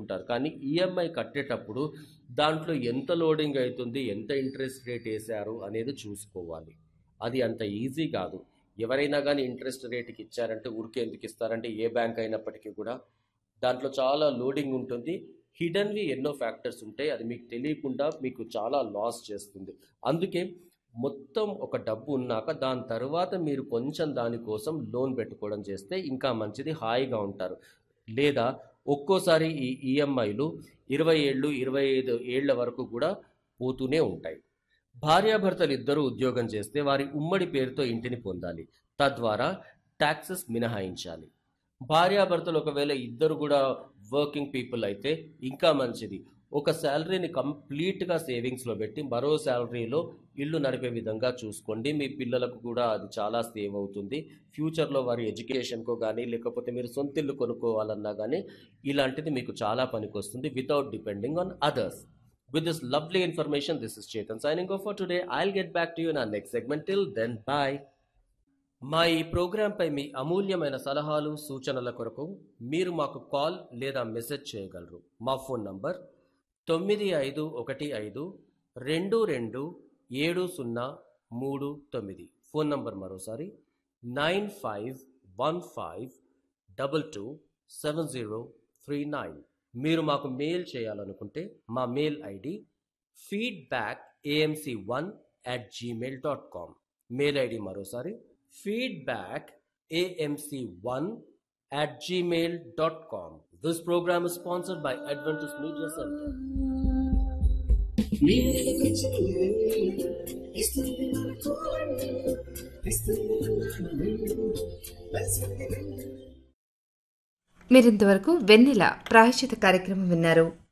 కట్టుకుంటారు కానీ ఈఎంఐ కట్టేటప్పుడు దాంట్లో ఎంత లోడింగ్ అవుతుంది ఎంత ఇంట్రెస్ట్ రేట్ వేశారు అనేది చూసుకోవాలి అది అంత ఈజీ కాదు ఎవరైనా కానీ ఇంట్రెస్ట్ రేట్కి ఇచ్చారంటే ఊరికే ఎందుకు ఇస్తారంటే ఏ బ్యాంక్ అయినప్పటికీ కూడా దాంట్లో చాలా లోడింగ్ ఉంటుంది హిడన్వి ఎన్నో ఫ్యాక్టర్స్ ఉంటాయి అది మీకు తెలియకుండా మీకు చాలా లాస్ చేస్తుంది అందుకే మొత్తం ఒక డబ్బు ఉన్నాక దాని తర్వాత మీరు కొంచెం దానికోసం లోన్ పెట్టుకోవడం చేస్తే ఇంకా మంచిది హాయిగా ఉంటారు లేదా ఒక్కోసారి ఈ ఈఎంఐలు ఇరవై ఏళ్ళు ఇరవై ఐదు ఏళ్ల వరకు కూడా పోతూనే ఉంటాయి భార్యాభర్తలు ఇద్దరూ ఉద్యోగం చేస్తే వారి ఉమ్మడి పేరుతో ఇంటిని పొందాలి తద్వారా ట్యాక్సెస్ మినహాయించాలి భార్యాభర్తలు ఒకవేళ ఇద్దరు కూడా వర్కింగ్ పీపుల్ అయితే ఇంకా మంచిది ఒక శాలరీని కంప్లీట్గా సేవింగ్స్లో పెట్టి మరో శాలరీలో ఇల్లు నడిపే విధంగా చూసుకోండి మీ పిల్లలకు కూడా అది చాలా సేవ్ అవుతుంది ఫ్యూచర్లో వారి ఎడ్యుకేషన్కో కానీ లేకపోతే మీరు సొంత ఇల్లు కొనుక్కోవాలన్నా కానీ ఇలాంటిది మీకు చాలా పనికొస్తుంది without depending on others With this lovely information, this is Chetan signing off for today. I'll get back to you in our next segment. Till then, bye. మా ఈ ప్రోగ్రాంపై మీ అమూల్యమైన సలహాలు సూచనల కొరకు మీరు మాకు కాల్ లేదా మెసేజ్ చేయగలరు మా ఫోన్ నంబర్ తొమ్మిది ఐదు ఒకటి ఐదు రెండు రెండు ఏడు సున్నా మూడు తొమ్మిది ఫోన్ నంబర్ మరోసారి nine five one five double two seven zero three nine మీరు మాకు మెయిల్ చేయాలనుకుంటే మా mail ID feedback AMC one at Gmail dot com mail ID మరోసారి feedback AMC one at gmail.com. This program is sponsored by Adventist Media Center. మీరింతవరకు వెన్నెల ప్రాయశ్చిత కార్యక్రమం విన్నారు